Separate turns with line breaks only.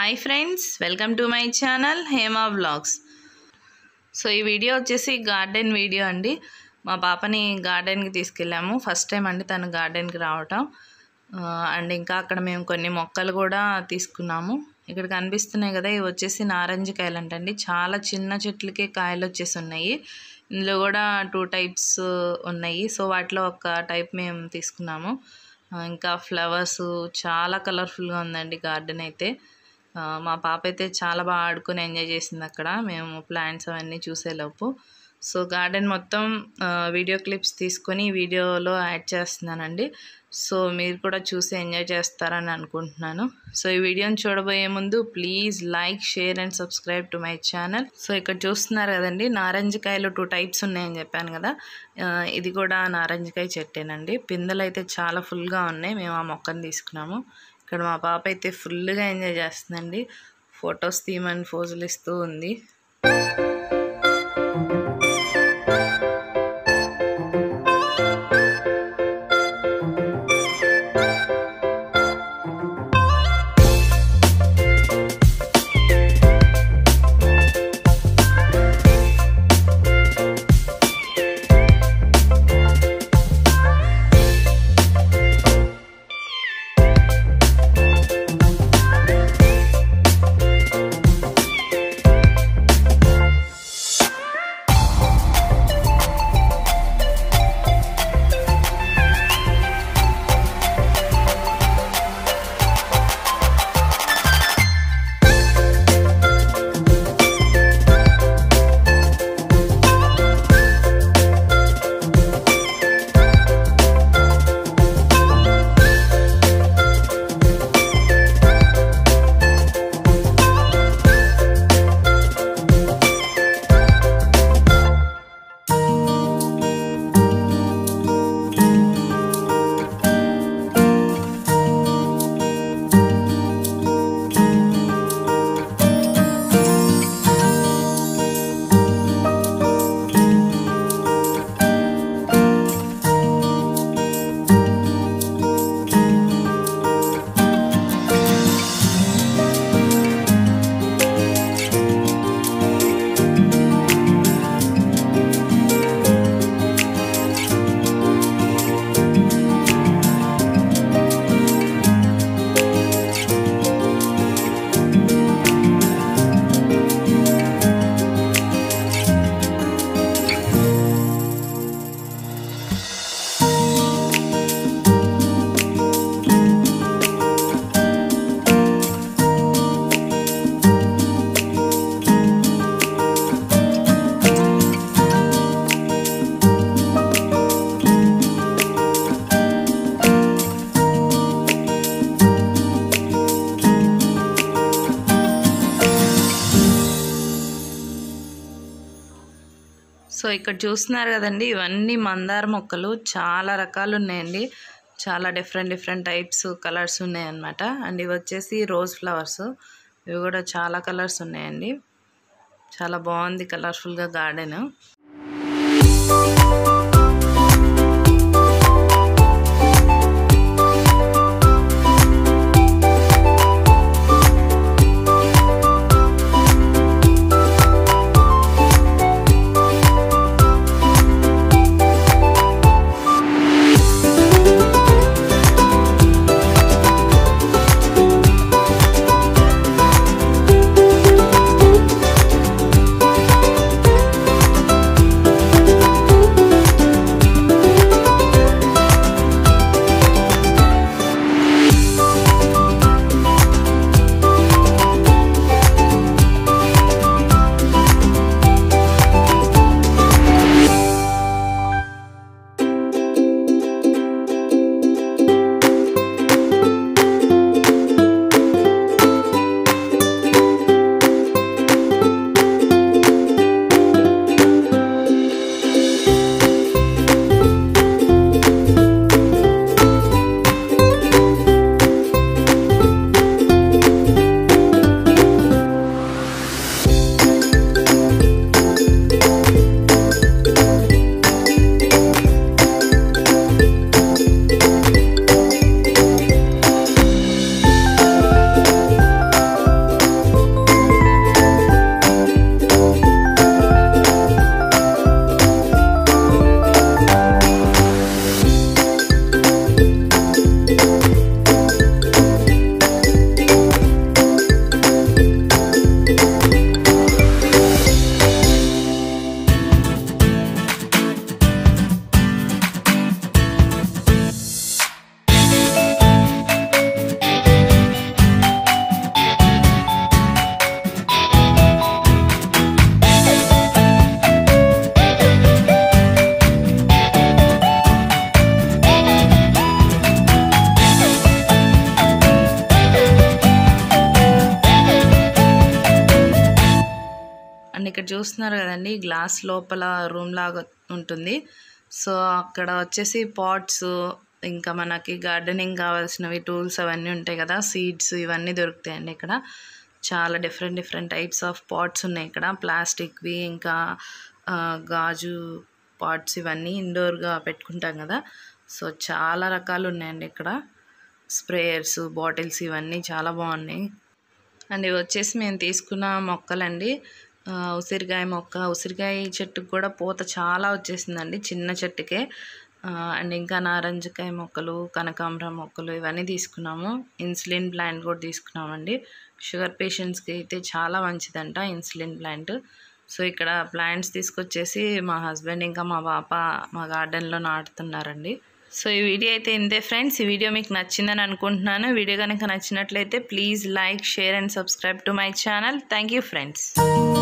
hi friends welcome to my channel Hema vlogs so ఈ video వచ్చేసి garden video అండి మా పాపని గార్డెన్కి తీసుకెళ్ళాము ఫస్ట్ టైం అండి తను గార్డెన్కి రావటం ఆ, అండ్ ఇంకా అక్కడ మేము కొన్ని మొక్కలు కూడా తీసుకున్నాము ఇక్కడ కనిపిస్తున్నాయి కదా ఇవి వచ్చేసి నారింజ కాయలు అంటండి చాలా చిన్న చెట్లకే కాయలు వచ్చేసి ఉన్నాయి ఇందులో కూడా టూ టైప్స్ ఉన్నాయి సో వాటిలో ఒక టైప్ మేము తీసుకున్నాము ఆ, ఇంకా ఫ్లవర్స్ చాలా కలర్ఫుల్గా ఉందండి గార్డెన్ అయితే ఆ, మా పాప అయితే చాలా బాగా ఆడుకొని ఎంజాయ్ చేసింది అక్కడ మేము ప్లాంట్స్ అవన్నీ చూసేలోపు సో గార్డెన్ మొత్తం ఆ, వీడియో క్లిప్స్ తీసుకొని ఈ వీడియోలో యాడ్ చేస్తున్నానండి సో మీరు కూడా చూసి ఎంజాయ్ చేస్తారని అనుకుంటున్నాను సో ఈ వీడియోని చూడబోయే ముందు please like share and subscribe to my channel so ఇక్కడ చూస్తున్నారు కదండి నారింజకాయలు టూ టైప్స్ ఉన్నాయని చెప్పాను కదా ఆ, ఇది కూడా నారింజకాయ చెట్టేనండి పిందెలు అయితే చాలా ఫుల్గా ఉన్నాయి మేము ఆ మొక్కను తీసుకున్నాము ఇక్కడ మా పాప అయితే ఫుల్గా ఎంజాయ్ చేస్తుందండి ఫొటోస్ తీయమని ఫోజులు ఇస్తూ ఉంది సో ఇక్కడ చూస్తున్నారు కదండి ఇవన్నీ మందార మొక్కలు చాలా రకాలు ఉన్నాయండి చాలా డిఫరెంట్ డిఫరెంట్ టైప్స్ కలర్స్ ఉన్నాయన్నమాట అండ్ ఇవి వచ్చేసి రోజ్ ఫ్లవర్స్ ఇవి కూడా చాలా కలర్స్ ఉన్నాయండి చాలా బాగుంది కలర్ఫుల్గా గార్డెన్ చూస్తున్నారు కదండి గ్లాస్ లోపల రూమ్ లాగా ఉంటుంది సో అక్కడ వచ్చేసి పాట్స్ ఇంకా మనకి గార్డెనింగ్ కావాల్సినవి టూల్స్ అవన్నీ ఉంటాయి కదా సీడ్స్ ఇవన్నీ దొరుకుతాయండి ఇక్కడ చాలా different different types of pots ఉన్నాయి ఇక్కడ ప్లాస్టిక్వి ఇంకా ఆ, గాజు పాట్స్ ఇవన్నీ ఇండోర్గా పెట్టుకుంటాం కదా సో చాలా రకాలు ఉన్నాయండి ఇక్కడ స్ప్రేయర్స్ బాటిల్స్ ఇవన్నీ చాలా బాగున్నాయి అండ్ ఇవి వచ్చేసి మేము తీసుకున్న మొక్కలండి ఆ, ఉసిరికాయ మొక్క ఉసిరికాయ చెట్టుకు కూడా పూత చాలా వచ్చేసిందండి చిన్న చెట్టుకే ఆ, అండ్ ఇంకా నారింజకాయ మొక్కలు కనకాంబరం మొక్కలు ఇవన్నీ తీసుకున్నాము ఇన్సులిన్ ప్లాంట్ కూడా తీసుకున్నామండి షుగర్ పేషెంట్స్కి అయితే చాలా మంచిదంట ఇన్సులిన్ ప్లాంట్ సో ఇక్కడ ప్లాంట్స్ తీసుకొచ్చేసి మా హస్బెండ్ ఇంకా మా పాప మా గార్డెన్లో నాటుతున్నారండి సో ఈ వీడియో అయితే ఇంతే ఫ్రెండ్స్ ఈ వీడియో మీకు నచ్చిందని అనుకుంటున్నాను వీడియో కనుక నచ్చినట్లయితే please like share and subscribe to my channel thank you friends